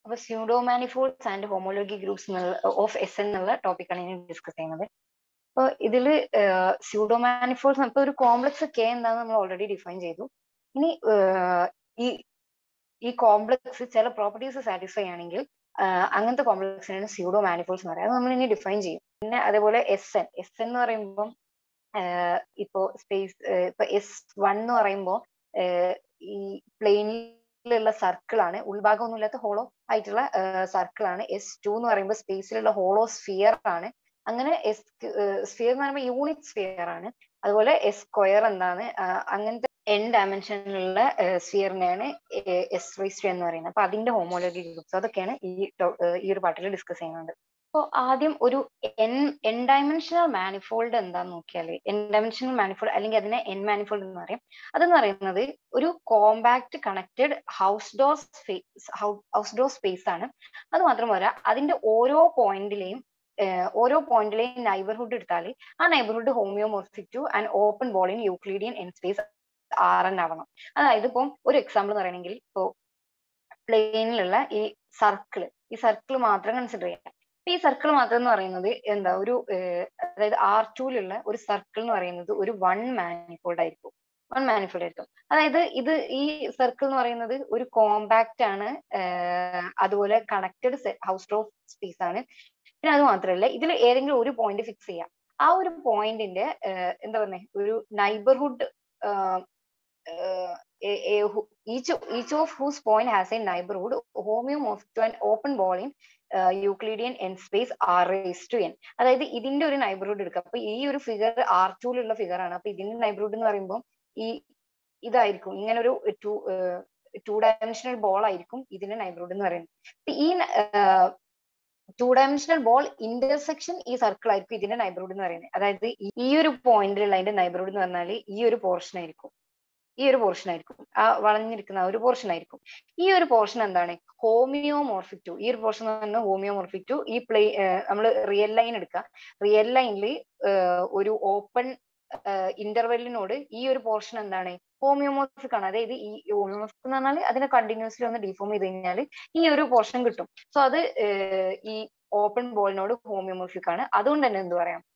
അപ്പൊ pseudo manifolds and homology groups of S എന്നുള്ള ടോപ്പിക്കാണ് ഇനി ഡിസ്കസ് ചെയ്യുന്നത് അപ്പൊ ഇതില് സ്യൂഡോ മാനിഫോൾഡ്സ് ഇപ്പൊ ഒരു കോംപ്ലക്സ് കെ എന്താണെന്ന് നമ്മൾ ഓൾറെഡി ഡിഫൈൻ ചെയ്തു ഇനി ഈ ഈ കോംപ്ലക്സ് ചില പ്രോപ്പർട്ടീസ് സാറ്റിസ്ഫൈ ആണെങ്കിൽ അങ്ങനത്തെ കോംപ്ലക്സിനാണ് സ്യൂഡോ മാനിഫോൾഡ്സ് എന്ന് പറയുന്നത് അത് നമ്മൾ ഇനി ഡിഫൈൻ ചെയ്യും പിന്നെ അതേപോലെ എസ് എൻ എസ് എൻ എന്ന് പറയുമ്പോൾ ഇപ്പോ സ്പേസ് ഇപ്പൊ എസ് വൺ എന്ന് പറയുമ്പോൾ ഈ പ്ലെയിനിലുള്ള സർക്കിൾ ആണ് ഉൾഭാഗമൊന്നും ഇല്ലാത്ത ഹോളോ ആയിട്ടുള്ള സർക്കിൾ ആണ് എസ് ടു എന്ന് പറയുമ്പോൾ സ്പേസിലുള്ള ഹോളോ സ്ഫിയർ ആണ് അങ്ങനെ എസ് സ്ഫിയർ എന്ന് പറയുമ്പോൾ യൂണിറ്റ് സ്ഫിയർ ആണ് അതുപോലെ എസ് സ്ക്വയർ എന്താണ് അങ്ങനത്തെ എൻ ഡയമെൻഷനിലുള്ള സ്ഫിയറിനെയാണ് എസ് റൈസ് എന്ന് പറയുന്നത് അപ്പൊ അതിന്റെ ഹോമോലോഗി ഗ്രൂപ്പ്സ് അതൊക്കെയാണ് ഈ ഈ ഒരു പാട്ടിൽ ഡിസ്കസ് ചെയ്യുന്നത് അപ്പോൾ ആദ്യം ഒരു എൻ എൻ ഡയമെൻഷണൽ മാനിഫോൾഡ് എന്താന്ന് നോക്കിയാൽ എൻ ഡയമെൻഷണൽ മാനിഫോൾഡ് അല്ലെങ്കിൽ അതിനെ എൻ മാനിഫോൾഡ് എന്ന് പറയും അതെന്ന് പറയുന്നത് ഒരു compact connected Hausdorff space Hausdorff space ആണ് അത് മാത്രമല്ല അതിന്റെ ഓരോ പോയിന്റിലെയും ഓരോ പോയിന്റിലെയും നൈബർഹുഡ് എടുത്താൽ ആ neighbourhood homeomorphic to and open ball in Euclidean N space R N ആവണം അതായത് ഇപ്പം ഒരു എക്സാമ്പിൾ എന്ന് പറയണമെങ്കിൽ ഇപ്പോ പ്ലെയിനിലുള്ള ഈ സർക്കിള് ഈ സർക്കിൾ മാത്രം കൺസിഡർ ചെയ്യാം ഈ സർക്കിൾ മാത്രം എന്ന് പറയുന്നത് എന്താ ഒരു അതായത് ആർ ടൂലുള്ള ഒരു സർക്കിൾ എന്ന് പറയുന്നത് ഒരു വൺ മാനിഫോൾഡ് ആയിരിക്കും വൺ മാനിഫോൾഡ് ആയിരിക്കും അതായത് ഇത് ഈ സർക്കിൾ എന്ന് പറയുന്നത് ഒരു കോമ്പാക്റ്റ് ആണ് അതുപോലെ കണക്റ്റഡ് ഹൗസ് ഓഫ് സ്പേസ് ആണ് പിന്നെ അത് മാത്രമല്ല ഇതിൽ ഏതെങ്കിലും ഒരു പോയിന്റ് ഫിക്സ് ചെയ്യാം ആ ഒരു പോയിന്റിന്റെ എന്താ പറയുക ഒരു neighbourhood each each of whose point has a neighborhood homeomorphic to an open ball in Euclidean n space R raise to n അതായത് ഇതിന്റെ ഒരു നൈബർഹുഡ് എടുക്കുക അപ്പൊ ഈ ഒരു ഫിഗർ ആർ ടൂലുള്ള ഫിഗർ ആണ് അപ്പൊ ഇതിന്റെ നൈബർഹുഡ് എന്ന് പറയുമ്പോൾ ഈ ഇതായിരിക്കും ഇങ്ങനെ ഒരു ടു ടു ഡയമെൻഷണൽ ബോൾ ആയിരിക്കും ഇതിന്റെ നൈബർഹുഡ് എന്ന് പറയുന്നത് ഈ ടു ഡയമെൻഷണൽ ബോൾ ഇന്റർസെക്ഷൻ ഈ സർക്കിൾ ആയിരിക്കും ഇതിന്റെ നൈബർഹുഡ് എന്ന് പറയുന്നത് അതായത് ഈ ഒരു പോയിന്റിലുള്ള അതിന്റെ നൈബർഹുഡ് എന്ന് പറഞ്ഞാൽ ഈ ഒരു പോർഷൻ ആയിരിക്കും ഈ ഒരു പോർഷൻ ആയിരിക്കും ആ വളഞ്ഞിരിക്കുന്ന ഒരു പോർഷൻ ആയിരിക്കും ഈ ഒരു പോർഷൻ എന്താണ് ഹോമിയോമോർഫിക് ടു ഈ ഒരു പോർഷൻ എന്ന് പറഞ്ഞാൽ ഹോമിയോമോർഫിക് ടു ഈ പ്ലേ നമ്മൾ റിയൽ ലൈൻ എടുക്കുക റിയൽ ലൈനിൽ ഒരു ഓപ്പൺ ഇന്റർവെല്ലിനോട് ഈ ഒരു പോർഷൻ എന്താണ് ഹോമിയോമോർഫിക് ആണ് അതായത് ഈ ഹോമിയോമോർഫിക് എന്ന് പറഞ്ഞാൽ അതിനെ കണ്ടിന്യൂസ്ലി ഒന്ന് ഡിഫോം ചെയ്ത് കഴിഞ്ഞാൽ ഈ ഒരു പോർഷൻ കിട്ടും സോ അത് ഈ ഓപ്പൺ ബോളിനോട് ഹോമിയോമോർഫിക് ആണ് അതുകൊണ്ട് തന്നെ എന്ത് പറയാം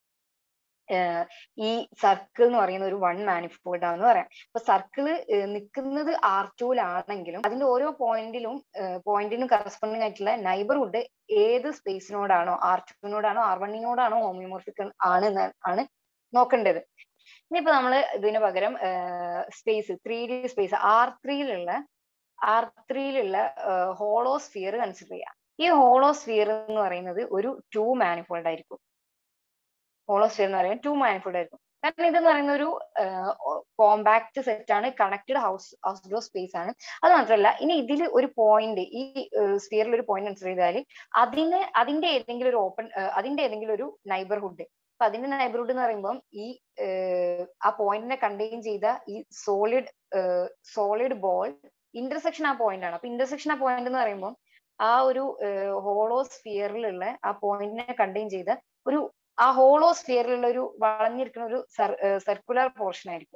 ഈ സർക്കിൾ എന്ന് പറയുന്ന ഒരു വൺ മാനിഫോൾഡ് ആണെന്ന് പറയാം അപ്പൊ സർക്കിള് നിൽക്കുന്നത് ആർ ടൂലാണെങ്കിലും അതിന്റെ ഓരോ പോയിന്റിലും പോയിന്റിനും കറസ്പോണ്ടിങ് ആയിട്ടുള്ള നൈബർഹുഡ് ഏത് സ്പേസിനോടാണോ ആർ ടൂനോടാണോ ആർ വണ്ണിനോടാണോ ഹോമിയോമോർഫിക് ആണ് ആണ് നോക്കേണ്ടത് ഇനിയിപ്പോ നമ്മൾ ഇതിന് പകരം space three D space R ത്രീയിലുള്ള ആർ ത്രീയിലുള്ള ഹോളോസ്ഫിയർ കൺസിഡർ ചെയ്യാം ഈ ഹോളോസ്ഫിയർ എന്ന് പറയുന്നത് ഒരു ടു മാനിഫോൾഡ് ആയിരിക്കും ഹോളോസ്ഫിയർ എന്ന് പറയുന്നത് ടു മാനിഫോൾഡ് ആയിരിക്കും കാരണം ഇതെന്ന് പറയുന്ന ഒരു കോമ്പാക്ട് സെറ്റ് ആണ് കണക്റ്റഡ് ഹൗസ് ഹൗസ് ഡോർ സ്പേസ് ആണ് അത് മാത്രമല്ല ഇനി ഇതിൽ ഒരു പോയിന്റ് ഈ സ്ഫിയറിൽ ഒരു പോയിന്റ് കൺസിഡർ ചെയ്താൽ അതിന് അതിന്റെ ഏതെങ്കിലും ഒരു ഓപ്പൺ അതിന്റെ ഏതെങ്കിലും ഒരു നൈബർഹുഡ് അപ്പൊ അതിന്റെ നൈബർഹുഡ് എന്ന് പറയുമ്പോൾ ഈ ആ പോയിന്റിനെ കണ്ടെയ്ൻ ചെയ്ത ഈ സോളിഡ് സോളിഡ് ബോൾ ഇന്റർസെക്ഷൻ ആ പോയിന്റ് ആണ് അപ്പൊ ഇന്റർസെക്ഷൻ ആ പോയിന്റ് എന്ന് പറയുമ്പോൾ ആ ഒരു ഹോളോ സ്ഫിയറിലുള്ള ആ പോയിന്റിനെ കണ്ടെയ്ൻ ചെയ്ത ഒരു ആ ഹോളോ സ്ഫിയറിലുള്ള ഒരു വളഞ്ഞിരിക്കുന്ന ഒരു സർക്കുലർ പോർഷൻ ആയിരിക്കും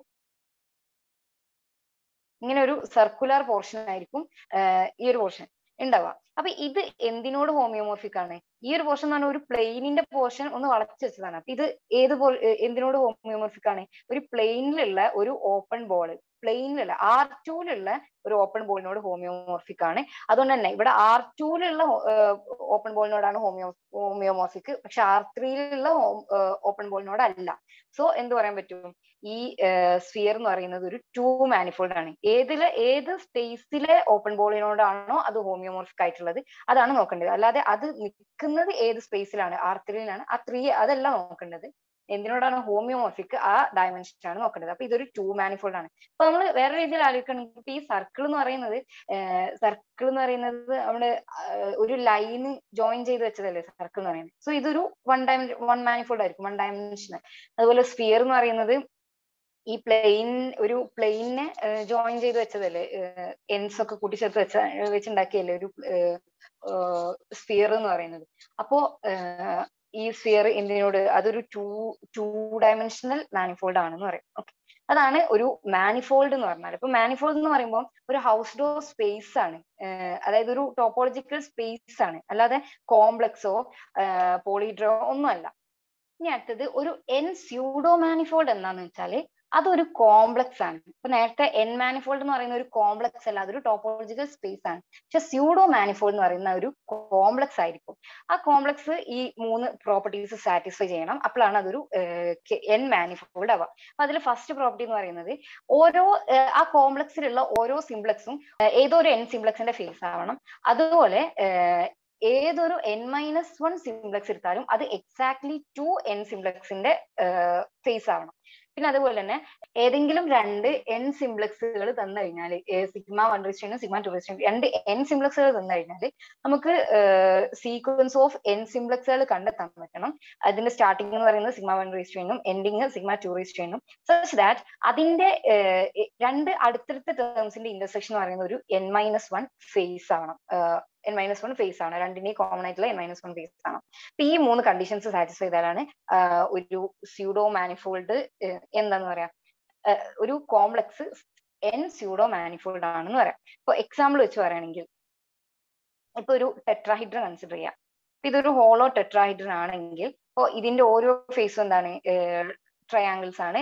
ഇങ്ങനെ ഒരു സർക്കുലർ പോർഷൻ ആയിരിക്കും ഈ ഒരു പോർഷൻ ഉണ്ടാവുക അപ്പൊ ഇത് എന്തിനോട് ഹോമിയോമോർഫിക് ആണ് ഈ ഒരു പോർഷൻ എന്ന് പറഞ്ഞാൽ ഒരു പ്ലെയിനിന്റെ പോർഷൻ ഒന്ന് വളച്ചു വെച്ചതാണ് അപ്പൊ ഇത് ഏത് എന്തിനോട് ഹോമിയോമോർഫിക് ആണ് ഒരു പ്ലെയിനിലുള്ള ഒരു ഓപ്പൺ ബോൾ പ്ലെയിനിലുള്ള ആർ ടൂലുള്ള ഒരു ഓപ്പൺ ബോളിനോട് ഹോമിയോമോർഫിക് ആണ് അതുകൊണ്ട് തന്നെ ഇവിടെ ആർ ടൂലുള്ള ഓപ്പൺ ബോളിനോടാണ് ഹോമിയോ ഹോമിയോമോർഫിക് പക്ഷെ ആർ ത്രീയിലുള്ള ഓപ്പൺ ബോളിനോട് അല്ല സോ എന്ത് പറയാൻ പറ്റും ഈ സ്ഫിയർ എന്ന് പറയുന്നത് ഒരു ടു മാനിഫോൾഡ് ആണ് ഏതിലെ ഏത് സ്പേസിലെ ഓപ്പൺ ബോളിനോടാണോ അത് ഹോമിയോമോർഫിക് ആയിട്ടുള്ളത് അതാണ് നോക്കേണ്ടത് അല്ലാതെ അത് നിൽക്കുന്നത് ഏത് സ്പേസിലാണ് ആർ ത്രീയിലാണ് ആ ത്രീ അതല്ല നോക്കേണ്ടത് എന്തിനോടാണ് ഹോമിയോമോർഫിക് ആ ഡയമെൻഷൻ ആണ് നോക്കേണ്ടത് അപ്പൊ ഇതൊരു ടു മാനിഫോൾഡ് ആണ് അപ്പൊ നമ്മൾ വേറെ രീതിയിൽ ആലോചിക്കുകയാണെങ്കിൽ ഇപ്പൊ ഈ സർക്കിൾ എന്ന് പറയുന്നത് സർക്കിൾ എന്ന് പറയുന്നത് നമ്മുടെ ഒരു ലൈന് ജോയിൻ ചെയ്ത് വെച്ചതല്ലേ സർക്കിൾ എന്ന് പറയുന്നത് സോ ഇതൊരു വൺ ഡയമ വൺ മാനിഫോൾഡ് ആയിരിക്കും വൺ ഡയമെൻഷൻ അതുപോലെ സ്ഫിയർ എന്ന് പറയുന്നത് ഈ പ്ലെയിൻ ഒരു പ്ലെയിനെ ജോയിൻ ചെയ്ത് വെച്ചതല്ലേ എൻസ് ഒക്കെ കൂട്ടിച്ചേർത്ത് വെച്ച വെച്ചുണ്ടാക്കിയല്ലേ ഒരു സ്ഫിയർ എന്ന് പറയുന്നത് അപ്പോ ഈ സ്ഫിയർ എന്തിനോട് അതൊരു ടു ടു ഡയമെൻഷണൽ മാനിഫോൾഡ് ആണെന്ന് പറയും ഓക്കെ അതാണ് ഒരു മാനിഫോൾഡ് എന്ന് പറഞ്ഞാൽ ഇപ്പൊ മാനിഫോൾഡ് എന്ന് പറയുമ്പോൾ ഒരു ഹൗസ് ഡോർ സ്പേസ് ആണ് അതായത് ഒരു ടോപ്പോളജിക്കൽ സ്പേസ് ആണ് അല്ലാതെ കോംപ്ലക്സോ പോളിഡ്രോ ഒന്നും അല്ല ഇനി അടുത്തത് ഒരു എൻ സ്യൂഡോ മാനിഫോൾഡ് എന്താന്ന് വെച്ചാല് അതൊരു കോംപ്ലക്സ് ആണ് ഇപ്പൊ നേരത്തെ എൻ മാനിഫോൾഡ് എന്ന് പറയുന്ന ഒരു കോംപ്ലക്സ് അല്ല അതൊരു ടോപ്പോളജിക്കൽ സ്പേസ് ആണ് പക്ഷെ സ്യൂഡോ മാനിഫോൾഡ് എന്ന് പറയുന്ന ഒരു കോംപ്ലക്സ് ആയിരിക്കും ആ കോംപ്ലക്സ് ഈ മൂന്ന് പ്രോപ്പർട്ടീസ് സാറ്റിസ്ഫൈ ചെയ്യണം അപ്പോഴാണ് അതൊരു എൻ മാനിഫോൾഡ് ആവുക അപ്പൊ അതിൽ ഫസ്റ്റ് പ്രോപ്പർട്ടി എന്ന് പറയുന്നത് ഓരോ ആ കോംപ്ലക്സിലുള്ള ഓരോ സിംപ്ലക്സും ഏതോ ഒരു എൻ സിംപ്ലക്സിന്റെ ഫേസ് ആവണം അതുപോലെ ഏതൊരു എൻ മൈനസ് വൺ സിംപ്ലക്സ് എടുത്താലും അത് എക്സാക്ട്ലി ടു എൻ സിംപ്ലക്സിന്റെ ഫേസ് ആവണം പിന്നെ അതുപോലെ തന്നെ ഏതെങ്കിലും രണ്ട് എൻ സിംപ്ലക്സുകൾ തന്നു കഴിഞ്ഞാൽ സിഗ്മ വൺ റിസ്റ്റും സിഗ്മ ടു റിസ്റ്റും രണ്ട് എൻ സിംപ്ലക്സുകൾ തന്നു കഴിഞ്ഞാൽ നമുക്ക് സീക്വൻസ് ഓഫ് എൻ സിംപ്ലക്സുകൾ കണ്ടെത്താൻ പറ്റണം അതിന്റെ സ്റ്റാർട്ടിംഗ് എന്ന് പറയുന്നത് സിഗ്മ വൺ റിസ്റ്റും എൻഡിങ് സിഗ്മ ടു റിസ്റ്റും സച്ച് ദാറ്റ് അതിന്റെ രണ്ട് അടുത്തടുത്ത ടേംസിന്റെ ഇന്റർസെക്ഷൻ എന്ന് പറയുന്ന ഒരു എൻ മൈനസ് വൺ ഫേസ് ആവണം എൻ മൈനസ് വൺ ഫേസ് ആണ് രണ്ടിന്റെയും കോമൺ ആയിട്ടുള്ള എൻ മൈനസ് വൺ ഫേസ് ആണ് അപ്പൊ ഈ മൂന്ന് കണ്ടീഷൻസ് സാറ്റിസ്ഫൈ ചെയ്താലാണ് ഒരു സ്യൂഡോ മാനിഫോൾഡ് എന്താന്ന് പറയാ ഒരു കോംപ്ലക്സ് എൻ സ്യൂഡോ മാനിഫോൾഡ് ആണെന്ന് പറയാം ഇപ്പൊ എക്സാമ്പിൾ വെച്ച് പറയുകയാണെങ്കിൽ ഇപ്പൊ ഒരു ടെട്രാഹൈഡ്രൻ കൺസിഡർ ചെയ്യാം ഇതൊരു ഹോളോ ടെട്രാഹൈഡ്രൻ ആണെങ്കിൽ ഇപ്പൊ ഇതിന്റെ ഓരോ ഫേസും എന്താണ് ട്രയാങ്കിൾസ് ആണ്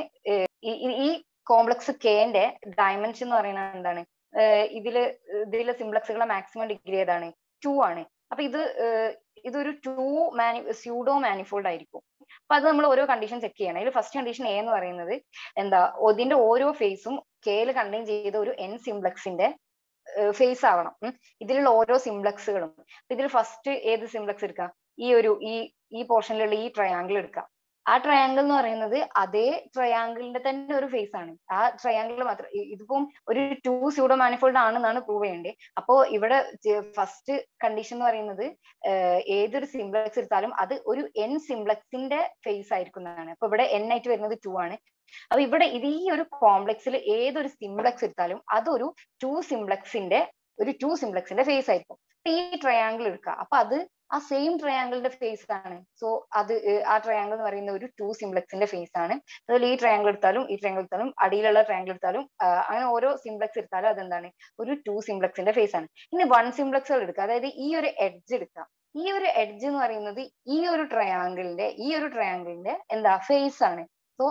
ഈ കോംപ്ലക്സ് കെന്റെ ഡയമെൻഷൻ എന്ന് പറയുന്നത് എന്താണ് ഇതില് ഇതിലെ സിംപ്ലക്സുകളെ മാക്സിമം ഡിഗ്രി ഏതാണ് ടു ആണ് അപ്പൊ ഇത് ഇതൊരു ടു മാനി സ്യൂഡോ മാനിഫോൾഡ് ആയിരിക്കും അപ്പൊ അത് നമ്മൾ ഓരോ കണ്ടീഷൻ ചെക്ക് ചെയ്യണം ഇതിൽ ഫസ്റ്റ് കണ്ടീഷൻ എ എന്ന് പറയുന്നത് എന്താ ഇതിന്റെ ഓരോ ഫേസും കെയിൽ കണ്ടെയ്ൻ ചെയ്ത ഒരു എൻ സിംപ്ലക്സിന്റെ ഫേസ് ആവണം ഇതിലുള്ള ഓരോ സിംപ്ലക്സുകളും ഇതിൽ ഫസ്റ്റ് ഏത് സിംപ്ലക്സ് എടുക്കാം ഈ ഒരു ഈ ഈ പോർഷനിലുള്ള ഈ ട്രയാങ്കിൾ എടുക്കാം ആ ട്രയാങ്കിൾ എന്ന് പറയുന്നത് അതേ ട്രയാങ്കിളിന്റെ തന്നെ ഒരു ഫേസ് ആണ് ആ ട്രയാങ്കിൾ മാത്രം ഇതിപ്പം ഒരു ടു സ്യൂഡോ മാനിഫോൾഡ് ആണെന്നാണ് പ്രൂവ് ചെയ്യേണ്ടത് അപ്പോ ഇവിടെ ഫസ്റ്റ് കണ്ടീഷൻ എന്ന് പറയുന്നത് ഏതൊരു സിംപ്ലക്സ് എടുത്താലും അത് ഒരു എൻ സിംപ്ലക്സിന്റെ ഫേസ് ആയിരിക്കുന്നതാണ് അപ്പൊ ഇവിടെ എൻ ആയിട്ട് വരുന്നത് ടു ആണ് അപ്പൊ ഇവിടെ ഇത് ഈ ഒരു കോംപ്ലക്സിൽ ഏതൊരു സിംപ്ലക്സ് എടുത്താലും അതൊരു ടു സിംപ്ലക്സിന്റെ ഒരു ടു സിംപ്ലക്സിന്റെ ഫേസ് ആയിരിക്കും ഈ ട്രയാങ്കിൾ എടുക്കുക അപ്പൊ അത് ആ സെയിം ട്രയാങ്കിളിന്റെ ഫേസ് ആണ് സോ അത് ആ ട്രയാങ്കിൾ എന്ന് പറയുന്ന ഒരു ടു സിംപ്ലക്സിന്റെ ഫേസ് ആണ് അതുപോലെ ഈ ട്രയാങ്കിൾ എടുത്താലും ഈ ട്രയാങ്കിൾ എടുത്താലും അടിയിലുള്ള ട്രയാങ്കിൾ എടുത്താലും അങ്ങനെ ഓരോ സിംപ്ലക്സ് എടുത്താലും അതെന്താണ് ഒരു ടു സിംപ്ലക്സിന്റെ ഫേസ് ആണ് ഇനി വൺ സിംപ്ലക്സുകൾ എടുക്കുക അതായത് ഈ ഒരു എഡ്ജ് എടുക്കുക ഈ ഒരു എഡ്ജ് എന്ന് പറയുന്നത് ഈ ഒരു ട്രയാങ്കിളിന്റെ ഈ ഒരു ട്രയാങ്കിളിന്റെ എന്താ ഫേസ് ആണ് സോ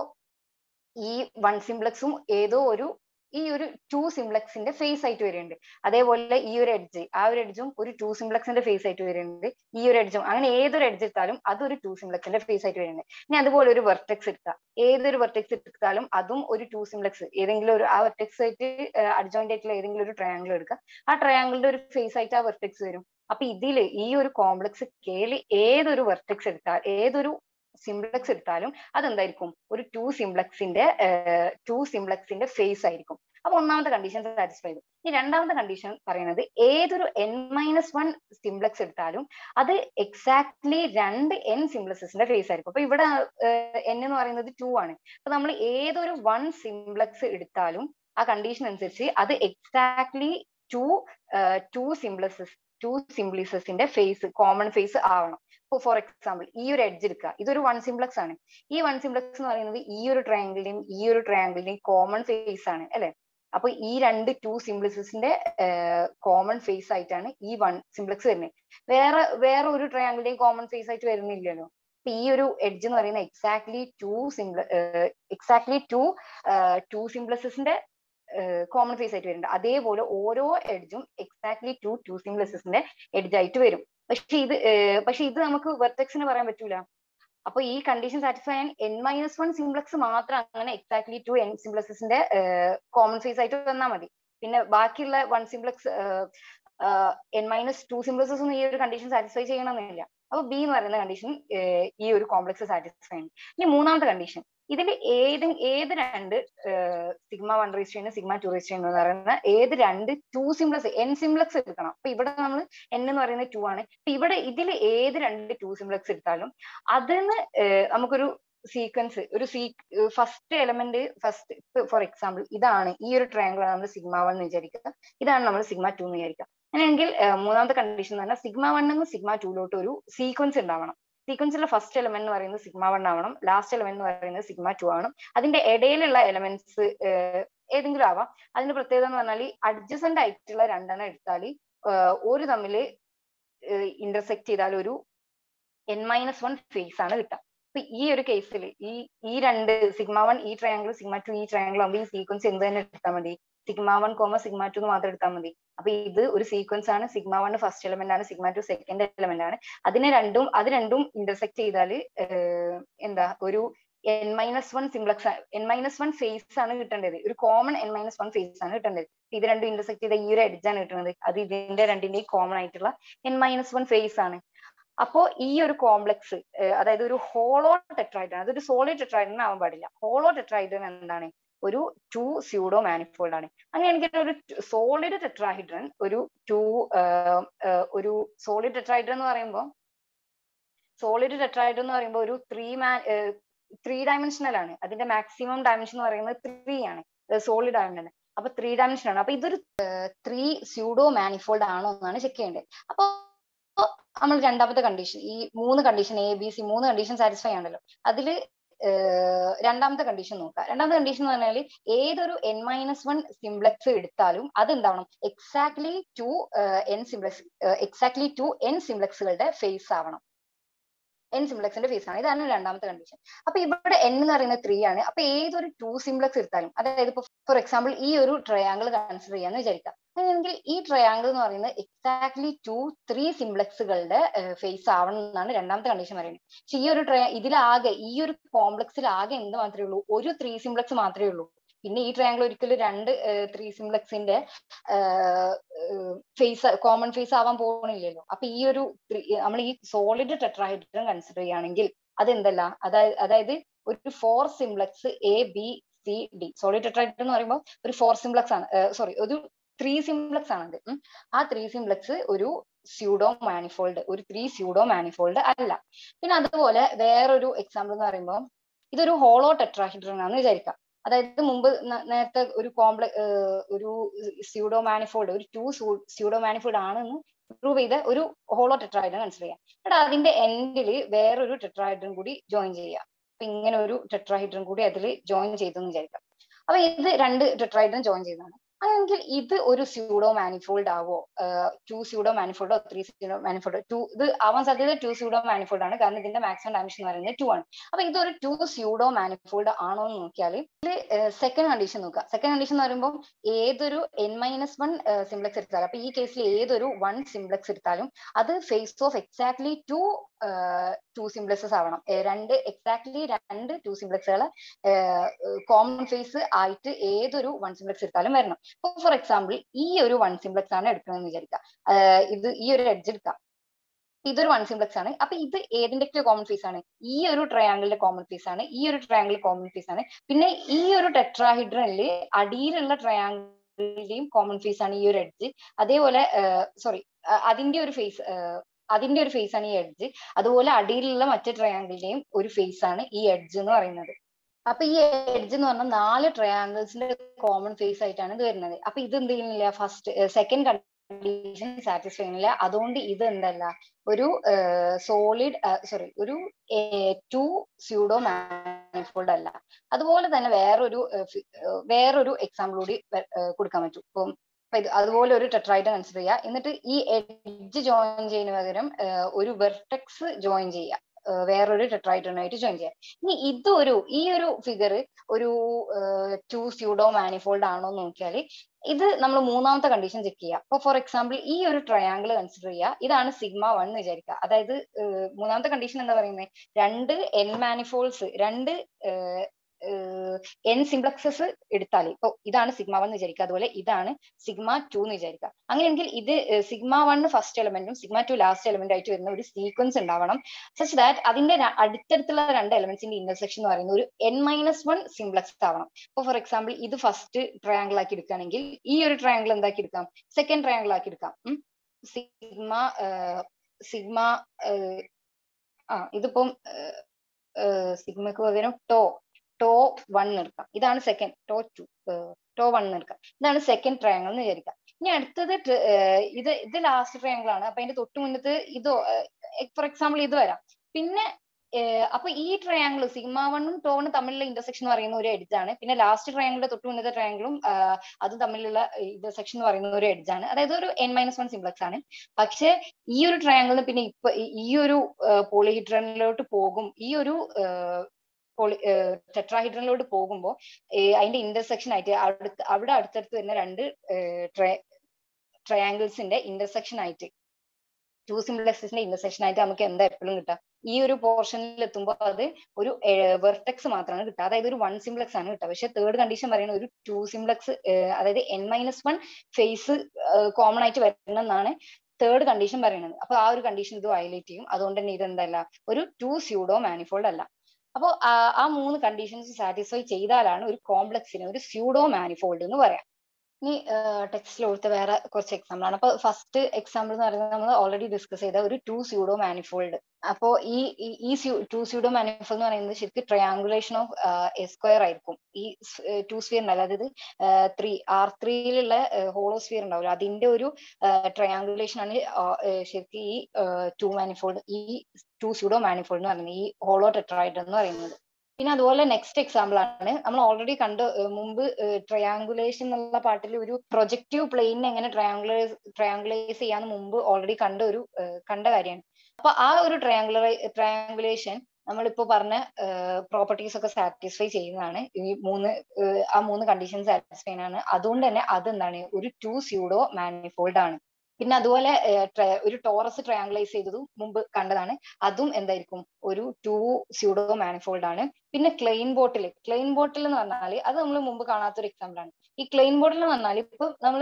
ഈ വൺ സിംപ്ലക്സും ഏതോ ഒരു ഈ ഒരു ടു സിംപ്ലക്സിന്റെ ഫേസ് ആയിട്ട് വരുന്നുണ്ട് അതേപോലെ ഈ ഒരു എഡ്ജ് ആ ഒരു എഡ്ജും ഒരു ടു സിംപ്ലക്സിന്റെ ഫേസ് ആയിട്ട് വരുന്നുണ്ട് ഈ ഒരു എഡ്ജും അങ്ങനെ ഏതൊരു എഡ്ജ് എടുത്താലും അതൊരു ടു സിംപ്ലക്സിന്റെ ഫേസ് ആയിട്ട് വരുന്നുണ്ട് ഇനി അതുപോലെ ഒരു വെർട്ടെക്സ് എടുക്കുക ഏതൊരു വെർട്ടെക്സ് എടുത്താലും അതും ഒരു ടു സിംപ്ലക്സ് ഏതെങ്കിലും ഒരു ആ വെർട്ടെക്സ് ആയിട്ട് അഡ്ജോയിന്റ് ആയിട്ടുള്ള ഏതെങ്കിലും ഒരു ട്രയാങ്കിൾ എടുക്കുക ആ ട്രയാങ്കിളിന്റെ ഒരു ഫേസ് ആയിട്ട് ആ വെർട്ടെക്സ് വരും അപ്പൊ ഇതില് ഈ ഒരു കോംപ്ലക്സ് കേല് ഏതൊരു വെർട്ടെക്സ് എടുത്താൽ ഏതൊരു സിംപ്ലക്സ് എടുത്താലും അതെന്തായിരിക്കും ഒരു ടു സിംപ്ലക്സിന്റെ ടു സിംപ്ലക്സിന്റെ ഫേസ് ആയിരിക്കും അപ്പൊ ഒന്നാമത്തെ കണ്ടീഷൻ സാറ്റിസ്ഫൈ ചെയ്തു ഈ രണ്ടാമത്തെ കണ്ടീഷൻ പറയുന്നത് ഏതൊരു എൻ മൈനസ് വൺ സിംപ്ലക്സ് എടുത്താലും അത് എക്സാക്ട്ലി രണ്ട് എൻ സിംപ്ലക്സസിന്റെ ഫേസ് ആയിരിക്കും അപ്പൊ ഇവിടെ എൻ എന്ന് പറയുന്നത് ടു ആണ് അപ്പൊ നമ്മൾ ഏതൊരു വൺ സിംപ്ലക്സ് എടുത്താലും ആ കണ്ടീഷൻ അനുസരിച്ച് അത് exactly two two simplices two സിംപ്ലിസസിന്റെ ഫേസ് കോമൺ ഫേസ് ആവണം ഇപ്പൊ ഫോർ എക്സാമ്പിൾ ഈ ഒരു എഡ്ജ് എടുക്കുക ഇതൊരു വൺ സിംപ്ലക്സ് ആണ് ഈ വൺ സിംപ്ലക്സ് എന്ന് പറയുന്നത് ഈ ഒരു ട്രയാങ്കിളിന്റെയും ഈ ഒരു ട്രയാങ്കിളിന്റെയും കോമൺ ഫേസ് ആണ് അല്ലെ അപ്പൊ ഈ രണ്ട് ടു സിംപ്ലക്സിന്റെ കോമൺ ഫേസ് ആയിട്ടാണ് ഈ വൺ സിംപ്ലക്സ് വരുന്നത് വേറെ വേറെ ഒരു ട്രയാങ്കിളിന്റെയും കോമൺ ഫേസ് ആയിട്ട് വരുന്നില്ലല്ലോ അപ്പൊ ഈ ഒരു എഡ്ജ് എന്ന് പറയുന്നത് എക്സാക്ട്ലി ടു സിംപ്ല എക്സാക്ട്ലി ടു ടു സിംപ്ലസസിന്റെ കോമൺ ഫേസ് ആയിട്ട് വരുന്നുണ്ട് അതേപോലെ ഓരോ എഡ്ജും എക്സാക്ട്ലി ടു ടു സിംപ്ലസസിന്റെ എഡ്ജ് ആയിട്ട് വരും പക്ഷെ ഇത് പക്ഷെ ഇത് നമുക്ക് വെർട്ടെക്സിന് പറയാൻ പറ്റൂല അപ്പൊ ഈ കണ്ടീഷൻ സാറ്റിസ്ഫൈ ചെയ്യാൻ എൻ മൈനസ് വൺ സിംപ്ലക്സ് മാത്രം അങ്ങനെ എക്സാക്ട്ലി ടു എൻ സിംപ്ലക്സിന്റെ കോമൺ ഫേസ് ആയിട്ട് വന്നാൽ മതി പിന്നെ ബാക്കിയുള്ള one simplex n minus two simplices ഒന്നും ഈ ഒരു കണ്ടീഷൻ സാറ്റിസ്ഫൈ ചെയ്യണമെന്നില്ല അപ്പൊ ബി എന്ന് പറയുന്ന കണ്ടീഷൻ ഈ ഒരു കോംപ്ലക്സ് സാറ്റിസ്ഫൈ ആണ് ഇനി മൂന്നാമത്തെ കണ്ടീഷൻ ഇതിൽ ഏത് ഏത് രണ്ട് sigma one rest sigma two rest എന്ന് പറയുന്ന ഏത് രണ്ട് ടു സിംപ്ലക്സ് എൻ സിംപ്ലക്സ് എടുക്കണം അപ്പൊ ഇവിടെ നമ്മൾ എൻ എന്ന് പറയുന്നത് ടു ആണ് അപ്പൊ ഇവിടെ ഇതിൽ ഏത് രണ്ട് ടു സിംപ്ലക്സ് എടുത്താലും അതിന് നമുക്കൊരു സീക്വൻസ് ഒരു സീ first element first for example ഇതാണ് ഈ ഒരു ട്രയാങ്കിൾ നമ്മൾ സിഗ്മ വൺ എന്ന് വിചാരിക്കുക ഇതാണ് നമ്മൾ സിഗ്മ ടു എന്ന് വിചാരിക്കുക അങ്ങനെയെങ്കിൽ മൂന്നാമത്തെ കണ്ടീഷൻ എന്ന് പറഞ്ഞാൽ സിഗ്മ വണ്ണിൽ നിന്ന് സിഗ്മ ടൂലോട്ട് ഒരു സീക്വൻസ് ഉണ്ടാവണം സീക്വൻസിലെ ഫസ്റ്റ് എലമെന്റ് എന്ന് പറയുന്നത് സിഗ്മ വൺ ആവണം ലാസ്റ്റ് എലമെന്റ് എന്ന് പറയുന്നത് സിഗ്മ ടു ആവണം അതിന്റെ ഇടയിലുള്ള എലമെന്റ്സ് ഏതെങ്കിലും ആവാം അതിന്റെ പ്രത്യേകത എന്ന് പറഞ്ഞാൽ അഡ്ജസന്റ് ആയിട്ടുള്ള രണ്ടെണ്ണം എടുത്താൽ ഒരു തമ്മിൽ ഇന്റർസെക്ട് ചെയ്താൽ ഒരു എൻ മൈനസ് വൺ ഫേസ് ആണ് കിട്ടുക അപ്പൊ ഈ ഒരു കേസിൽ ഈ ഈ രണ്ട് സിഗ്മ വൺ ഈ ട്രയാങ്കിൾ സിഗ്മ ടു ഈ ട്രയാങ്കിൾ ആകുമ്പോൾ ഈ സീക്വൻസ് എന്ത് തന്നെ എടുത്താൽ മതി sigma one comma sigma two മാത്രം എടുത്താൽ മതി അപ്പൊ ഇത് ഒരു സീക്വൻസ് ആണ് സിഗ്മ വൺ ഫസ്റ്റ് എലമെന്റ് ആണ് സിഗ്മ ടു സെക്കൻഡ് എലമെന്റ് ആണ് അതിനെ രണ്ടും അത് രണ്ടും ഇന്റർസെക്ട് ചെയ്താൽ എന്താ ഒരു n minus one simplex n minus one face ആണ് കിട്ടേണ്ടത് ഒരു common n minus one face ആണ് കിട്ടേണ്ടത് ഇത് രണ്ടും ഇന്റർസെക്ട് ചെയ്ത ഈ ഒരു എഡ്ജ് ആണ് കിട്ടുന്നത് അത് ഇതിന്റെ രണ്ടിന്റെയും കോമൺ ആയിട്ടുള്ള എൻ മൈനസ് വൺ ഫേസ് ആണ് അപ്പോ ഈ ഒരു കോംപ്ലക്സ് അതായത് ഒരു ഹോളോ ടെട്രൈഡൻ അതൊരു സോളിഡ് ടെട്രൈഡൻ ആവാൻ പാടില്ല ഹോളോ ടെട്രൈഡൻ എന്താണ് ഒരു ടു സ്യൂഡോ മാനിഫോൾഡ് ആണ് അങ്ങനെയാണെങ്കിൽ ഒരു സോളിഡ് ടെട്രാഹൈഡ്രൻ ഒരു ടു ഒരു സോളിഡ് ടെട്രാഹൈഡ്രൻ എന്ന് പറയുമ്പോൾ സോളിഡ് ടെട്രാഹൈഡ്രൻ എന്ന് പറയുമ്പോൾ ഒരു ത്രീ മാൻ ത്രീ ഡയമെൻഷനൽ ആണ് അതിന്റെ മാക്സിമം ഡയമെൻഷൻ എന്ന് പറയുന്നത് ത്രീ ആണ് സോളിഡ് ആണ് അപ്പൊ ത്രീ ഡയമെൻഷൻ ആണ് അപ്പൊ ഇതൊരു ത്രീ സ്യൂഡോ മാനിഫോൾഡ് ആണോ എന്നാണ് ചെക്ക് ചെയ്യേണ്ടത് അപ്പൊ നമ്മൾ രണ്ടാമത്തെ കണ്ടീഷൻ ഈ മൂന്ന് കണ്ടീഷൻ എ ബി സി മൂന്ന് കണ്ടീഷൻ സാറ്റിസ്ഫൈ ആണല്ലോ അതിൽ രണ്ടാമത്തെ കണ്ടീഷൻ നോക്കുക രണ്ടാമത്തെ കണ്ടീഷൻ എന്ന് പറഞ്ഞാൽ ഏതൊരു എൻ മൈനസ് വൺ സിംപ്ലക്സ് എടുത്താലും അത് എന്താവണം exactly two n simplex exactly two n സിംപ്ലക്സുകളുടെ ഫേസ് ആവണം എൻ സിംപ്ലക്സിന്റെ ഫേസ് ആണ് ഇതാണ് രണ്ടാമത്തെ കണ്ടീഷൻ അപ്പൊ ഇവിടെ എൻ എന്ന് പറയുന്നത് ത്രീ ആണ് അപ്പൊ ഏതൊരു ടു സിംപ്ലക്സ് എടുത്താലും അതായത് ഇപ്പൊ ഫോർ എക്സാമ്പിൾ ഈ ഒരു ട്രയാങ്കിൾ കൺസിഡർ ചെയ്യാന്ന് വിചാരിക്കാം അങ്ങനെയെങ്കിൽ ഈ ട്രയാങ്കിൾ എന്ന് പറയുന്നത് എക്സാക്ട്ലി ടു ത്രീ സിംപ്ലക്സുകളുടെ ഫേസ് ആവണം എന്നാണ് രണ്ടാമത്തെ കണ്ടീഷൻ പറയുന്നത് പക്ഷെ ഈ ഒരു ട്രയ ഇതിലാകെ ഈ ഒരു കോംപ്ലക്സിൽ ആകെ എന്ത് മാത്രമേ ഉള്ളൂ ഒരു ത്രീ സിംപ്ലക്സ് മാത്രമേ ഉള്ളൂ പിന്നെ ഈ ട്രയാങ്കിൾ ഒരിക്കലും രണ്ട് ത്രീ സിംപ്ലക്സിന്റെ ഫേസ് കോമൺ ഫേസ് ആവാൻ പോകുന്നില്ലല്ലോ അപ്പൊ ഈ ഒരു നമ്മൾ ഈ സോളിഡ് ടെട്രാഹൈഡ്രൻ കൺസിഡർ ചെയ്യുകയാണെങ്കിൽ അതെന്തല്ല അതായത് അതായത് ഒരു four simplex A B C D solid tetrahedron എന്ന് പറയുമ്പോൾ ഒരു ഫോർ സിംപ്ലക്സ് ആണ് സോറി ഒരു ത്രീ സിംപ്ലക്സ് ആണത് ആ ത്രീ സിംപ്ലക്സ് ഒരു സ്യൂഡോ മാനിഫോൾഡ് ഒരു ത്രീ സ്യൂഡോ മാനിഫോൾഡ് അല്ല പിന്നെ അതുപോലെ വേറൊരു എക്സാമ്പിൾ എന്ന് പറയുമ്പോൾ ഇതൊരു ഹോളോ ടെട്രാഹൈഡ്രൻ ആണെന്ന് വിചാരിക്കാം അതായത് മുമ്പ് നേരത്തെ ഒരു കോംപ്ല ഒരു സ്യൂഡോ മാനിഫോൾഡ് ഒരു ടു സ്യൂഡോ മാനിഫോൾഡ് ആണെന്ന് പ്രൂവ് ചെയ്ത ഒരു ഹോളോ ടെട്രാഹൈഡ്രൻ കൺസിഡർ ചെയ്യാം എന്നിട്ട് അതിന്റെ എൻഡിൽ വേറൊരു ടെട്രാഹൈഡ്രൻ കൂടി ജോയിൻ ചെയ്യാം അപ്പൊ ഇങ്ങനെ ഒരു ടെട്രാഹൈഡ്രൻ കൂടി അതിൽ ജോയിൻ ചെയ്തെന്ന് വിചാരിക്കാം അപ്പൊ ഇത് രണ്ട് ടെട്രാഹൈഡ്രൻ ജോയിൻ ചെയ്തതാണ് അങ്ങനെങ്കിൽ ഇത് ഒരു സ്യൂഡോ മാനിഫോൾഡ് ആവോ ടു സ്യൂഡോ മാനിഫോൾഡോ ത്രീ സ്യൂഡോ മാനിഫോൾഡോ ടു ഇത് ആവാൻ സാധ്യത ടു സ്യൂഡോ മാനിഫോൾഡ് ആണ് കാരണം ഇതിന്റെ മാക്സിമം ഡയമെൻഷൻ എന്ന് പറയുന്നത് ടു ആണ് അപ്പൊ ഇതൊരു ടു സ്യൂഡോ മാനിഫോൾഡ് ആണോ എന്ന് നോക്കിയാൽ ഇതിൽ സെക്കൻഡ് കണ്ടീഷൻ നോക്കുക സെക്കൻഡ് കണ്ടീഷൻ എന്ന് പറയുമ്പോൾ ഏതൊരു എൻ മൈനസ് വൺ സിംപ്ലക്സ് എടുത്താലും അപ്പൊ ഈ കേസിൽ ഏതൊരു വൺ സിംപ്ലക്സ് എടുത്താലും അത് face of exactly two two simplices ആവണം രണ്ട് എക്സാക്ട്ലി രണ്ട് ടു സിംപ്ലക്സുകൾ കോമൺ ഫേസ് ആയിട്ട് ഏതൊരു വൺ സിംപ്ലക്സ് എടുത്താലും വരണം ഇപ്പൊ ഫോർ എക്സാമ്പിൾ ഈ ഒരു വൺ സിംപ്ലക്സ് ആണ് എടുക്കണമെന്ന് വിചാരിക്കുക ഇത് ഈ ഒരു എഡ്ജ് എടുക്കാം ഇതൊരു വൺ സിംപ്ലക്സ് ആണ് അപ്പൊ ഇത് ഏതിന്റെ കോമൺ ഫേസ് ആണ് ഈ ഒരു ട്രയാങ്കിളിന്റെ കോമൺ ഫേസ് ആണ് ഈ ഒരു ട്രയാങ്കിൾ കോമൺ ഫേസ് ആണ് പിന്നെ ഈ ഒരു ടെട്രാഹിഡ്രനില് അടിയിലുള്ള ട്രയാങ്കിളിന്റെയും കോമൺ ഫേസ് ആണ് ഈ ഒരു എഡ്ജ് അതേപോലെ സോറി അതിന്റെ ഒരു ഫേസ് അതിന്റെ ഒരു ഫേസ് ആണ് ഈ എഡ്ജ് അതുപോലെ അടിയിലുള്ള മറ്റു ട്രയാങ്കിളിന്റെയും ഒരു ഫേസ് ആണ് ഈ എഡ്ജ് എന്ന് പറയുന്നത് അപ്പൊ ഈ എഡ്ജ് എന്ന് പറഞ്ഞാൽ നാല് ട്രയാങ്കിൾസിന്റെ കോമൺ ഫേസ് ആയിട്ടാണ് ഇത് വരുന്നത് അപ്പൊ ഇത് എന്ത് ചെയ്യുന്നില്ല ഫസ്റ്റ് സെക്കൻഡ് കണ്ടീഷൻ സാറ്റിസ്ഫൈ ചെയ്യുന്നില്ല അതുകൊണ്ട് ഇത് എന്തല്ല ഒരു സോളിഡ് സോറി ഒരു ടു സ്യൂഡോ മാനിഫോൾഡ് അല്ല അതുപോലെ തന്നെ വേറൊരു വേറൊരു എക്സാമ്പിൾ കൂടി കൊടുക്കാൻ പറ്റും ഇപ്പം ഇത് അതുപോലെ ഒരു ടെട്രൈഡ് കൺസിഡർ ചെയ്യുക എന്നിട്ട് ഈ എഡ്ജ് ജോയിൻ ചെയ്യുന്ന പകരം ഒരു വെർട്ടെക്സ് ജോയിൻ ചെയ്യുക വേറൊരു ടെട്രൈഡനായിട്ട് ജോയിൻ ചെയ്യാം ഇനി ഇതൊരു ഈ ഒരു ഫിഗർ ഒരു ടു സ്യൂഡോ മാനിഫോൾഡ് ആണോ എന്ന് നോക്കിയാൽ ഇത് നമ്മൾ മൂന്നാമത്തെ കണ്ടീഷൻ ചെക്ക് ചെയ്യുക അപ്പൊ ഫോർ എക്സാമ്പിൾ ഈ ഒരു ട്രയാങ്കിൾ കൺസിഡർ ചെയ്യുക ഇതാണ് സിഗ്മ വൺ എന്ന് വിചാരിക്കുക അതായത് മൂന്നാമത്തെ കണ്ടീഷൻ എന്താ പറയുന്നത് രണ്ട് എൻ മാനിഫോൾഡ്സ് രണ്ട് എൻ സിംപ്ലക്സസ് എടുത്താൽ ഇപ്പൊ ഇതാണ് സിഗ്മ വൺ എന്ന് വിചാരിക്കുക അതുപോലെ ഇതാണ് സിഗ്മ ടു എന്ന് വിചാരിക്കുക അങ്ങനെയെങ്കിൽ ഇത് സിഗ്മ വൺ ഫസ്റ്റ് എലമെന്റും സിഗ്മ ടു ലാസ്റ്റ് എലമെന്റ് ആയിട്ട് വരുന്ന ഒരു സീക്വൻസ് ഉണ്ടാവണം സച്ച് ദാറ്റ് അതിന്റെ അടുത്തടുത്തുള്ള രണ്ട് എലമെന്റ്സിന്റെ ഇന്റർസെക്ഷൻ എന്ന് പറയുന്ന ഒരു എൻ മൈനസ് വൺ സിംപ്ലക്സ് ആവണം ഇപ്പൊ ഫോർ എക്സാമ്പിൾ ഇത് ഫസ്റ്റ് ട്രയാങ്കിൾ ആക്കി എടുക്കുകയാണെങ്കിൽ ഈ ഒരു ട്രയാങ്കിൾ എന്താക്കി എടുക്കാം സെക്കൻഡ് ട്രയാങ്കിൾ ആക്കി എടുക്കാം സിഗ്മ സിഗ്മ ആ ഇതിപ്പം സിഗ്മക്ക് പകരം ടോ ടോ വൺ എടുക്കാം ഇതാണ് second tau two tau one എടുക്കാം ഇതാണ് സെക്കൻഡ് ട്രയാങ്കിൾ എന്ന് വിചാരിക്കാം ഇനി അടുത്തത് ഇത് ഇത് ലാസ്റ്റ് ട്രയാങ്കിൾ ആണ് അപ്പൊ അതിന്റെ തൊട്ട് മുന്നത്ത് ഇത് ഫോർ എക്സാമ്പിൾ ഇത് വരാം പിന്നെ അപ്പൊ ഈ ട്രയാങ്കിൾ സിഗ്മ വണ്ണും ടോ വണ്ണും തമ്മിലുള്ള ഇന്റർസെക്ഷൻ എന്ന് പറയുന്ന ഒരു എഡ്ജ് ആണ് പിന്നെ ലാസ്റ്റ് ട്രയാങ്കിളിന്റെ തൊട്ട് മുന്നത്തെ ട്രയാങ്കിളും അത് തമ്മിലുള്ള ഇന്റർസെക്ഷൻ എന്ന് പറയുന്ന ഒരു എഡ്ജ് ആണ് അതായത് ഒരു എൻ മൈനസ് വൺ സിംപ്ലക്സ് ആണ് പക്ഷെ ഈ ഒരു ട്രയാങ്കിളിന് പിന്നെ ഇപ്പൊ ഈ ഒരു പോളിഹിഡ്രനിലോട്ട് പോകും ഈ ഒരു പോളി ടെട്രാഹിഡ്രനിലോട്ട് പോകുമ്പോൾ അതിന്റെ ഇന്റർസെക്ഷൻ ആയിട്ട് അടുത്ത് അവിടെ അടുത്തടുത്ത് വരുന്ന രണ്ട് ട്രയാങ്കിൾസിന്റെ ഇന്റർസെക്ഷൻ ആയിട്ട് ടു സിംപ്ലക്സിന്റെ ഇന്റർസെക്ഷൻ ആയിട്ട് നമുക്ക് എന്താ എപ്പോഴും കിട്ടുക ഈ ഒരു പോർഷനിൽ എത്തുമ്പോൾ അത് ഒരു വെർട്ടെക്സ് മാത്രമാണ് കിട്ടുക അതായത് ഒരു വൺ സിംപ്ലക്സ് ആണ് കിട്ടുക പക്ഷെ തേർഡ് കണ്ടീഷൻ പറയുന്നത് ഒരു ടു സിംപ്ലക്സ് അതായത് n minus one face common ആയിട്ട് വരണമെന്നാണ് തേർഡ് കണ്ടീഷൻ പറയുന്നത് അപ്പൊ ആ ഒരു കണ്ടീഷൻ ഇത് വയലേറ്റ് ചെയ്യും അതുകൊണ്ട് തന്നെ ഇത് എന്തല്ല ഒരു ടു സ്യൂഡോ മാനിഫോൾഡ് അല്ല അപ്പോൾ ആ മൂന്ന് കണ്ടീഷൻസ് സാറ്റിസ്ഫൈ ചെയ്താലാണ് ഒരു കോംപ്ലക്സിന് ഒരു സ്യൂഡോ മാനിഫോൾഡ് എന്ന് പറയാം ഇനി ടെക്സ്റ്റിൽ കൊടുത്ത വേറെ കുറച്ച് എക്സാമ്പിൾ ആണ് അപ്പൊ ഫസ്റ്റ് എക്സാമ്പിൾ എന്ന് പറയുന്നത് നമ്മൾ ഓൾറെഡി ഡിസ്കസ് ചെയ്ത ഒരു ടു സ്യൂഡോ മാനിഫോൾഡ് അപ്പോ ഈ ഈ ടു സ്യൂഡോ മാനിഫോൾഡ് എന്ന് പറയുന്നത് ശരിക്കും ട്രയാങ്കുലേഷൻ ഓഫ് എ സ്ക്വയർ ആയിരിക്കും ഈ ടു സ്ഫിയർ ഉണ്ടല്ലോ അതായത് ത്രീ ആർ ത്രീയിലുള്ള ഹോളോ സ്ഫിയർ ഉണ്ടാവില്ല അതിന്റെ ഒരു ട്രയാങ്കുലേഷൻ ആണ് ശരിക്കും ഈ ടു മാനിഫോൾഡ് ഈ ടു സ്യൂഡോ മാനിഫോൾഡ് എന്ന് പറയുന്നത് ഈ ഹോളോ ടെട്രായിഡ് എന്ന് പറയുന്നത് പിന്നെ അതുപോലെ നെക്സ്റ്റ് എക്സാമ്പിൾ ആണ് നമ്മൾ ഓൾറെഡി കണ്ട് മുമ്പ് ട്രയാങ്കുലേഷൻ എന്നുള്ള പാട്ടിൽ ഒരു പ്രൊജക്റ്റീവ് പ്ലെയിനെ എങ്ങനെ ട്രയാങ്കുലൈസ് ട്രയാങ്കുലൈസ് ചെയ്യാന്ന് മുമ്പ് ഓൾറെഡി കണ്ട ഒരു കണ്ട കാര്യമാണ് അപ്പൊ ആ ഒരു ട്രയാങ്കുലർ ട്രയാങ്കുലേഷൻ നമ്മളിപ്പോ പറഞ്ഞ പ്രോപ്പർട്ടീസ് ഒക്കെ സാറ്റിസ്ഫൈ ചെയ്യുന്നതാണ് ഈ മൂന്ന് ആ മൂന്ന് കണ്ടീഷൻ സാറ്റിസ്ഫൈ ആണ് അതുകൊണ്ട് തന്നെ അതെന്താണ് ഒരു ടു സ്യൂഡോ മാനിഫോൾഡ് ആണ് പിന്നെ അതുപോലെ ഒരു ടോറസ് ട്രയാങ്കുലൈസ് ചെയ്തതും മുമ്പ് കണ്ടതാണ് അതും എന്തായിരിക്കും ഒരു ടു സ്യൂഡോ മാനിഫോൾഡ് ആണ് പിന്നെ ക്ലെയിൻ ബോട്ടിൽ ക്ലെയിൻ ബോട്ടിൽ എന്ന് പറഞ്ഞാൽ അത് നമ്മൾ മുമ്പ് കാണാത്തൊരു എക്സാമ്പിൾ ആണ് ഈ ക്ലെയിൻ ബോട്ടിൽ എന്ന് പറഞ്ഞാൽ ഇപ്പൊ നമ്മൾ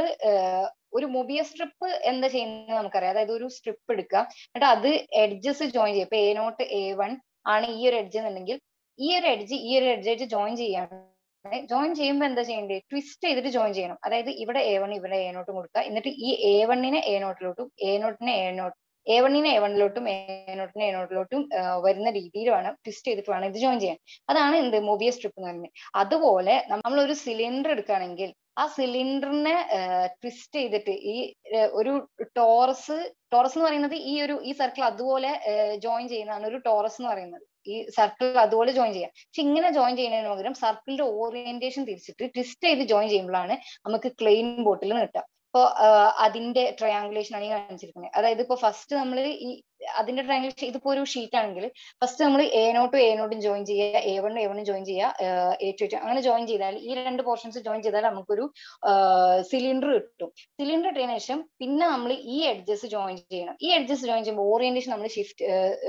ഒരു മൊബിയ സ്ട്രിപ്പ് എന്താ ചെയ്യുന്നത് നമുക്കറിയാം അതായത് ഒരു സ്ട്രിപ്പ് എടുക്കുക എന്നിട്ട് അത് എഡ്ജസ് ജോയിൻ ചെയ്യും ഇപ്പൊ എ നോട്ട് എ വൺ ആണ് ഈ ഒരു എഡ്ജ് എന്നുണ്ടെങ്കിൽ ഈ ഒരു എഡ്ജ് ഈ ഒരു എഡ്ജ് ആയിട്ട് ജോയിൻ ചെയ്യാണ് ജോയിൻ ചെയ്യുമ്പോൾ എന്താ ചെയ്യേണ്ടത് ട്വിസ്റ്റ് ചെയ്തിട്ട് ജോയിൻ ചെയ്യണം അതായത് ഇവിടെ എ വൺ ഇവിടെ എ നോട്ടും കൊടുക്കുക എന്നിട്ട് ഈ എ വണ്ണിനെ എ നോട്ടിലോട്ടും എ നോട്ടിനെ എ നോട്ട് എ വണ്ണിനെ എ വണ്ണിലോട്ടും എ നോട്ടിനെ എ നോട്ടിലോട്ടും വരുന്ന രീതിയിൽ വേണം ട്വിസ്റ്റ് ചെയ്തിട്ട് വേണം ഇത് ജോയിൻ ചെയ്യാൻ അതാണ് എന്ത് മൊബിയ സ്ട്രിപ്പ് എന്ന് പറയുന്നത് അതുപോലെ നമ്മൾ ഒരു സിലിണ്ടർ എടുക്കുകയാണെങ്കിൽ ആ സിലിണ്ടറിനെ ട്വിസ്റ്റ് ചെയ്തിട്ട് ഈ ഒരു ടോറസ് ടോറസ് എന്ന് പറയുന്നത് ഈ ഒരു ഈ സർക്കിൾ അതുപോലെ ജോയിൻ ചെയ്യുന്നതാണ് ഒരു ടോറസ് എന്ന് പറയുന്നത് ഈ സർക്കിൾ അതുപോലെ ജോയിൻ ചെയ്യാം പക്ഷെ ഇങ്ങനെ ജോയിൻ ചെയ്യുന്നതിന് പകരം സർക്കിളിന്റെ ഓറിയന്റേഷൻ തിരിച്ചിട്ട് ട്വിസ്റ്റ് ചെയ്ത് ജോയിൻ ചെയ്യുമ്പോഴാണ് നമുക്ക് ക്ലെയിൻ ബോട്ടിൽ കിട്ടുക ഇപ്പൊ അതിന്റെ ട്രയാങ്കുലേഷൻ ആണ് ഈ കാണിച്ചിരിക്കുന്നത് അതായത് ഇപ്പൊ ഫസ്റ്റ് നമ്മൾ ഈ അതിന്റെ ട്രയാങ്കുലേഷൻ ഇതിപ്പോ ഒരു ഷീറ്റ് ആണെങ്കിൽ ഫസ്റ്റ് നമ്മൾ എ നോട്ടും എ നോട്ടും ജോയിൻ ചെയ്യുക എ വണ്ണും എ വണ്ണും ജോയിൻ ചെയ്യുക എ ടു അങ്ങനെ ജോയിൻ ചെയ്താൽ ഈ രണ്ട് പോർഷൻസ് ജോയിൻ ചെയ്താൽ നമുക്കൊരു സിലിണ്ടർ കിട്ടും സിലിണ്ടർ ഇട്ടതിന് ശേഷം പിന്നെ നമ്മൾ ഈ എഡ്ജസ് ജോയിൻ ചെയ്യണം ഈ എഡ്ജസ് ജോയിൻ ചെയ്യുമ്പോൾ ഓറിയന്റേഷൻ നമ്മൾ ഷിഫ്റ്റ്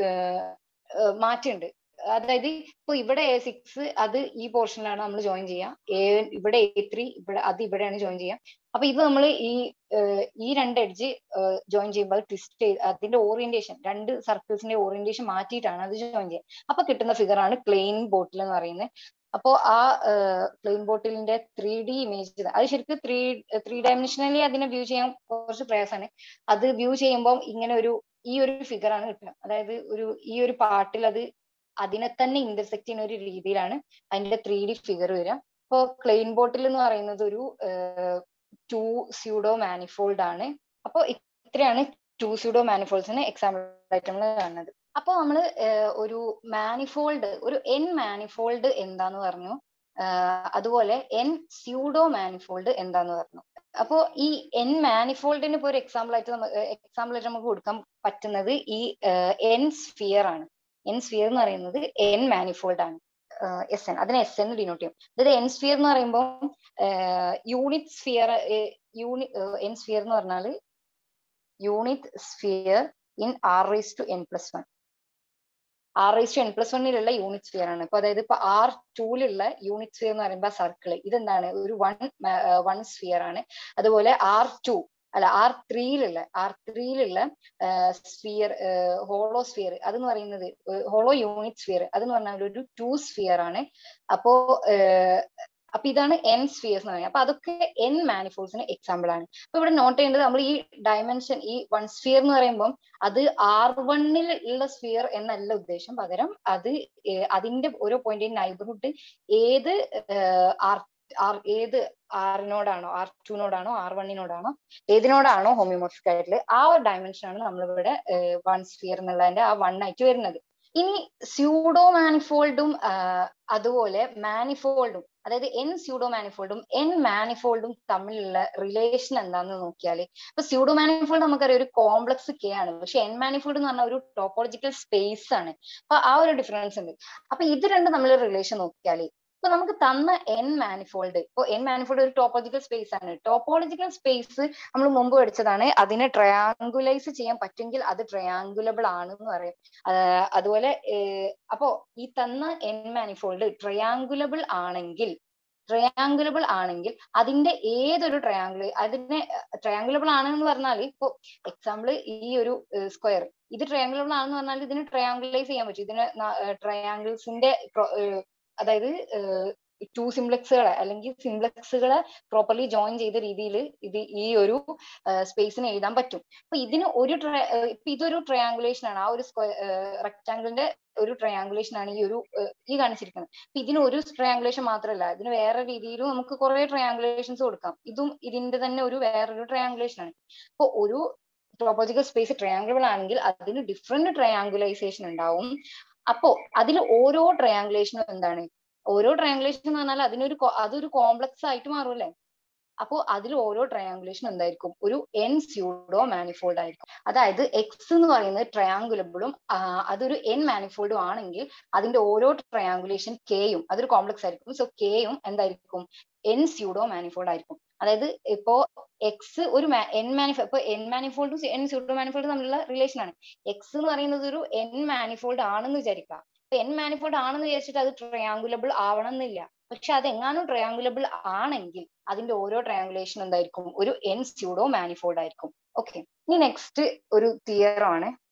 മാറ്റുണ്ട് അതായത് ഇപ്പൊ ഇവിടെ എ സിക്സ് അത് ഈ പോർഷനിലാണ് നമ്മൾ ജോയിൻ ചെയ്യുക എ ഇവിടെ എ ത്രീ ഇവിടെ അത് ഇവിടെയാണ് ജോയിൻ ചെയ്യുക അപ്പൊ ഇത് നമ്മൾ ഈ ഈ രണ്ട് എഡ്ജ് ജോയിൻ ചെയ്യുമ്പോൾ അത് ട്വിസ്റ്റ് ചെയ്ത് അതിന്റെ ഓറിയന്റേഷൻ രണ്ട് സർക്കിൾസിന്റെ ഓറിയന്റേഷൻ മാറ്റിയിട്ടാണ് അത് ജോയിൻ ചെയ്യുക അപ്പൊ കിട്ടുന്ന ഫിഗർ ആണ് ക്ലെയിൻ ബോട്ടിൽ എന്ന് പറയുന്നത് അപ്പോ ആ പ്ലെയിൻ ബോട്ടിലിന്റെ ത്രീ ഡി ഇമേജ് അത് ശരിക്കും ത്രീ ത്രീ ഡയമെൻഷനലി അതിനെ വ്യൂ ചെയ്യാൻ കുറച്ച് പ്രയാസമാണ് അത് വ്യൂ ചെയ്യുമ്പോൾ ഇങ്ങനെ ഒരു ഈ ഒരു ഫിഗർ ആണ് കിട്ടുക അതായത് ഒരു ഈ ഒരു പാർട്ടിൽ അത് അതിനെ തന്നെ ഇന്റർസെക്ട് ചെയ്യുന്ന ഒരു രീതിയിലാണ് അതിന്റെ ത്രീ ഡി ഫിഗർ വരിക ഇപ്പോ ക്ലെയിൻ ബോട്ടിൽ എന്ന് പറയുന്നത് ഒരു ടു സ്യൂഡോ മാനിഫോൾഡ് ആണ് അപ്പോൾ ഇത്രയാണ് ടു സ്യൂഡോ മാനിഫോൾഡ്സിന് എക്സാമ്പിൾ ആയിട്ട് നമ്മൾ കാണുന്നത് അപ്പോൾ നമ്മൾ ഒരു മാനിഫോൾഡ് ഒരു എൻ മാനിഫോൾഡ് എന്താന്ന് പറഞ്ഞു അതുപോലെ എൻ സ്യൂഡോ മാനിഫോൾഡ് എന്താന്ന് പറഞ്ഞു അപ്പോ ഈ എൻ മാനിഫോൾഡിന് ഇപ്പോൾ ഒരു എക്സാമ്പിൾ ആയിട്ട് എക്സാമ്പിൾ ആയിട്ട് നമുക്ക് കൊടുക്കാൻ പറ്റുന്നത് ഈ എൻ സ്ഫിയർ ആണ് എൻ സ്ഫിയർ എന്ന് പറയുന്നത് എൻ മാനിഫോൾഡ് ആണ് എസ് എൻ അതിനെ എസ് എന്ന് ഡിനോട്ട് ചെയ്യും അതായത് എൻ സ്ഫിയർ എന്ന് പറയുമ്പോൾ യൂണിറ്റ് സ്ഫിയർ യൂണി എൻ സ്ഫിയർ എന്ന് പറഞ്ഞാൽ unit sphere in R raise to n plus one R raise to n plus വണ്ണിലുള്ള യൂണിറ്റ് സ്ഫിയർ ആണ് ഇപ്പൊ അതായത് ഇപ്പൊ ആർ ടൂലുള്ള യൂണിറ്റ് സ്ഫിയർ എന്ന് പറയുമ്പോൾ സർക്കിൾ ഇതെന്താണ് ഒരു വൺ വൺ സ്ഫിയർ ആണ് അതുപോലെ ആർ ടു അല്ല ആർ ത്രീയിലുള്ള ആർ ത്രീയിലുള്ള സ്ഫിയർ ഹോളോ സ്ഫിയർ അതെന്ന് പറയുന്നത് ഹോളോ യൂണിറ്റ് സ്ഫിയർ അതെന്ന് പറഞ്ഞാൽ ഒരു ടു സ്ഫിയർ ആണ് അപ്പോ അപ്പൊ ഇതാണ് എൻ സ്ഫിയേഴ്സ് എന്ന് പറയുന്നത് അപ്പൊ അതൊക്കെ എൻ മാനിഫോൾസിന് എക്സാമ്പിൾ ആണ് അപ്പൊ ഇവിടെ നോട്ട് ചെയ്യേണ്ടത് നമ്മൾ ഈ ഡയമെൻഷൻ ഈ വൺ സ്ഫിയർ എന്ന് പറയുമ്പോൾ അത് ആർ വണ്ണിൽ ഉള്ള സ്ഫിയർ എന്നല്ല ഉദ്ദേശം പകരം അത് അതിന്റെ ഓരോ പോയിന്റിന്റെ നൈബർഹുഡ് ഏത് ആർ ആർ ഏത് ആറിനോടാണോ ആർ ടുനോടാണോ ആർ വണ്ണിനോടാണോ ഏതിനോടാണോ ഹോമിയോമോർഫിക് ആയിട്ടുള്ള ആ ഒരു ഡയമെൻഷൻ ആണ് നമ്മളിവിടെ വൺ സ്ഫിയർ എന്നുള്ളതിന്റെ ആ വൺ ആയിട്ട് വരുന്നത് ഇനി സ്യൂഡോ മാനിഫോൾഡും അതുപോലെ മാനിഫോൾഡും അതായത് എൻ സ്യൂഡോ മാനിഫോൾഡും എൻ മാനിഫോൾഡും തമ്മിലുള്ള റിലേഷൻ എന്താണെന്ന് നോക്കിയാൽ ഇപ്പൊ സ്യൂഡോ മാനിഫോൾഡ് നമുക്കറിയാം ഒരു കോംപ്ലക്സ് കെ ആണ് പക്ഷെ എൻ മാനിഫോൾഡ് എന്ന് പറഞ്ഞാൽ ഒരു ടോപ്പോളജിക്കൽ സ്പേസ് ആണ് അപ്പൊ ആ ഒരു ഡിഫറൻസ് ഉണ്ട് അപ്പൊ ഇത് രണ്ടും തമ്മിലുള്ള റിലേഷൻ നോക്കിയാൽ ഇപ്പൊ നമുക്ക് തന്ന എൻ മാനിഫോൾഡ് ഇപ്പൊ എൻ മാനിഫോൾഡ് ഒരു ടോപ്പോളജിക്കൽ സ്പേസ് ആണ് ടോപ്പോളജിക്കൽ സ്പേസ് നമ്മൾ മുമ്പ് പഠിച്ചതാണ് അതിനെ ട്രയാങ്കുലൈസ് ചെയ്യാൻ പറ്റുമെങ്കിൽ അത് ട്രയാങ്കുലബിൾ ആണെന്ന് പറയും അതുപോലെ അപ്പോ ഈ തന്ന എൻ മാനിഫോൾഡ് ട്രയാങ്കുലബിൾ ആണെങ്കിൽ ട്രയാങ്കുലബിൾ ആണെങ്കിൽ അതിന്റെ ഏതൊരു ട്രയാങ്കിൾ അതിനെ ട്രയാങ്കുലബിൾ ആണെന്ന് പറഞ്ഞാൽ ഇപ്പൊ എക്സാമ്പിൾ ഈ ഒരു സ്ക്വയർ ഇത് ട്രയാങ്കുലബിൾ ആണെന്ന് പറഞ്ഞാൽ ഇതിന് ട്രയാങ്കുലൈസ് ചെയ്യാൻ പറ്റും ഇതിന് ട്രയാങ്കിൾസിന്റെ അതായത് ടു സിംപ്ലക്സുകളെ അല്ലെങ്കിൽ സിംപ്ലക്സുകളെ പ്രോപ്പർലി ജോയിൻ ചെയ്ത രീതിയിൽ ഇത് ഈ ഒരു സ്പേസിന് എഴുതാൻ പറ്റും അപ്പൊ ഇതിന് ഒരു ഇപ്പൊ ഇതൊരു ട്രയാങ്കുലേഷൻ ആണ് ആ ഒരു സ്ക്വയർ റെക്ടാംഗിളിന്റെ ഒരു ട്രയാങ്കുലേഷൻ ആണ് ഈ ഒരു ഈ കാണിച്ചിരിക്കുന്നത് അപ്പൊ ഇതിന് ഒരു ട്രയാങ്കുലേഷൻ മാത്രമല്ല ഇതിന് വേറെ രീതിയിലും നമുക്ക് കുറെ ട്രയാങ്കുലേഷൻസ് കൊടുക്കാം ഇതും ഇതിന്റെ തന്നെ ഒരു വേറൊരു ട്രയാങ്കുലേഷൻ ആണ് അപ്പൊ ഒരു ടോപ്പോളജിക്കൽ സ്പേസ് ട്രയാങ്കുലബിൾ ആണെങ്കിൽ അതിന് ഡിഫറെന്റ് ട്രയാങ്കുലൈസേഷൻ ഉണ്ടാവും അപ്പോ അതിൽ ഓരോ ട്രയാങ്കുലേഷനും എന്താണ് ഓരോ ട്രയാങ്കുലേഷൻ എന്ന് പറഞ്ഞാൽ അതിനൊരു അതൊരു കോംപ്ലക്സ് ആയിട്ട് മാറുമല്ലേ അപ്പോൾ അതിൽ ഓരോ ട്രയാങ്കുലേഷൻ എന്തായിരിക്കും ഒരു എൻ സ്യൂഡോ മാനിഫോൾഡ് ആയിരിക്കും അതായത് എക്സ് എന്ന് പറയുന്നത് ട്രയാങ്കുലബിളും അതൊരു എൻ മാനിഫോൾഡും ആണെങ്കിൽ അതിന്റെ ഓരോ ട്രയാങ്കുലേഷൻ കെയും അതൊരു കോംപ്ലക്സ് ആയിരിക്കും സോ കെയും എന്തായിരിക്കും എൻ സ്യൂഡോ മാനിഫോൾഡ് ആയിരിക്കും അതായത് ഇപ്പോ എക്സ് ഒരു എൻ മാനിഫോ ഇപ്പൊ എൻ മാനിഫോൾഡും എൻ സ്യൂഡോ മാനിഫോൾഡും തമ്മിലുള്ള റിലേഷൻ ആണ് എക്സ് എന്ന് പറയുന്നത് ഒരു എൻ മാനിഫോൾഡ് ആണെന്ന് വിചാരിക്കുക അപ്പൊ എൻ മാനിഫോൾഡ് ആണെന്ന് വിചാരിച്ചിട്ട് അത് ട്രയാങ്കുലബിൾ ആവണം എന്നില്ല പക്ഷെ അത് എങ്ങാനും ട്രയാങ്കുലബിൾ ആണെങ്കിൽ അതിന്റെ ഓരോ ട്രയാങ്കുലേഷൻ എന്തായിരിക്കും ഒരു എൻ സ്യൂഡോ മാനിഫോൾഡ് ആയിരിക്കും ഓക്കെ ഇനി നെക്സ്റ്റ് ഒരു തിയർ ആണ്